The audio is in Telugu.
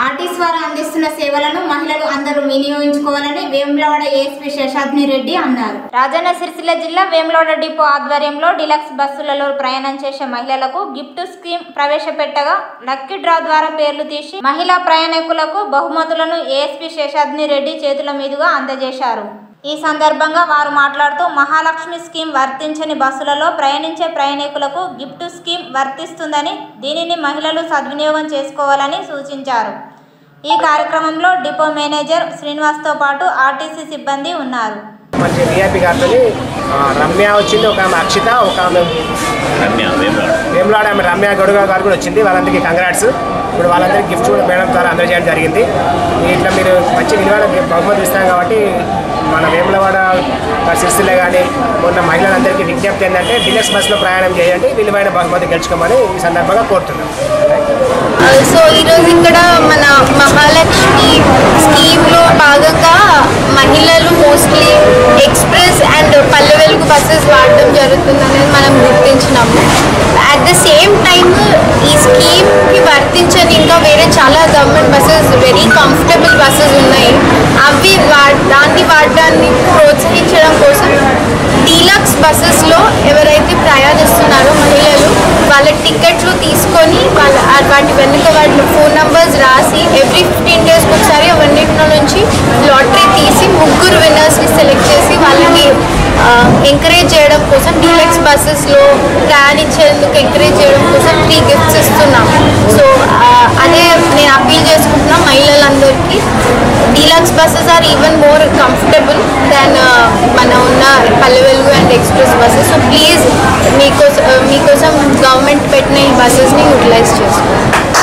ఆర్టీసీ వారు అందిస్తున్న సేవలను మహిళలు అందరూ వినియోగించుకోవాలని వేములవాడ ఏఎస్పీ శేషాద్ని రెడ్డి అన్నారు రాజన్న సిరిసిల్ల జిల్లా వేములవాడ డిపో ఆధ్వర్యంలో డిలక్స్ బస్సులలో ప్రయాణం చేసే మహిళలకు గిఫ్ట్ స్కీమ్ ప్రవేశపెట్టగా లక్కీ డ్రా ద్వారా పేర్లు తీసి మహిళా ప్రయాణికులకు బహుమతులను ఏఎస్పీ శేషాద్ని రెడ్డి చేతుల మీదుగా అందజేశారు ఈ సందర్భంగా వారు మాట్లాడుతూ మహాలక్ష్మి స్కీమ్ వర్తించని బస్సులలో ప్రయాణించే ప్రయాణికులకు గిఫ్ట్ స్కీమ్ వర్తిస్తుందని దీనిని మహిళలు సద్వినియోగం చేసుకోవాలని సూచించారు ఈ కార్యక్రమంలో డిపో మేనేజర్ శ్రీనివాస్తో పాటు ఆర్టీసీ సిబ్బంది ఉన్నారు మంచి విఐపి గారితో రమ్య వచ్చింది ఒక ఆమె అక్షిత ఒక ఆమె రమ్య వేమరాడు వేములాడ ఆమె రమ్య గడుగ గారు కూడా వచ్చింది వాళ్ళందరికీ కంగ్రాట్స్ ఇప్పుడు వాళ్ళందరికీ గిఫ్ట్స్ కూడా మేడం ద్వారా అందజేయడం జరిగింది ఇట్లా మీరు మంచి విలువైన బహుమతి ఇస్తాం కాబట్టి మన వేములవాడ సిరిసిల్ల కానీ మొన్న మహిళలందరికీ విజ్ఞప్తి ఏంటంటే డిలక్స్ బస్సులో ప్రయాణం చేయండి విలువైన బహుమతి గెలుచుకోమని ఈ సందర్భంగా కోరుతున్నాం సో ఈరోజు ఇక్కడ మన మహాలక్ష్మి స్కీమ్లో భాగంగా మహిళలు మోస్ట్లీ ఎక్స్ప్రెస్ అండ్ పల్లె వెలుగు బస్సెస్ వాడడం జరుగుతుందనేది మనం గుర్తించినాము అట్ ద సేమ్ టైమ్ ఈ స్కీమ్కి వర్తించని ఇంకా వేరే చాలా government buses very comfortable buses ఉన్నాయి అవి వా దాన్ని వాడడాన్ని ప్రోత్సహించడం కోసం డీలక్స్ బస్సెస్లో ఎవరైతే ప్రయాణిస్తున్నారో మహిళలు వాళ్ళ టికెట్లు తీసుకొని వాళ్ళ ఆ వాటి వెనుక వాళ్ళ ఫోన్ నంబర్స్ రాసి ఎవ్రీ ఫిఫ్టీన్ డేస్కి ఒకసారి అవన్నిటిలో నుంచి లాటరీ తీసి ముగ్గురు విన్నర్స్ని సెలెక్ట్ చేసి వాళ్ళని ఎంకరేజ్ చేయడం కోసం డీలక్స్ బస్సెస్లో ప్రయాణించేందుకు ఎంకరేజ్ చేయడం కోసం త్రీ గిఫ్ట్స్ ఇస్తున్నాం సో అదే నేను అప్పీల్ చేసుకుంటున్నా మహిళలందరికీ deluxe buses are even more comfortable than మన ఉన్న Palle Velugu and express buses so please మీకోసం మీకోసం గవర్నమెంట్ పెట్టిన ఈ బస్సెస్ని యూటిలైజ్ చేసుకోండి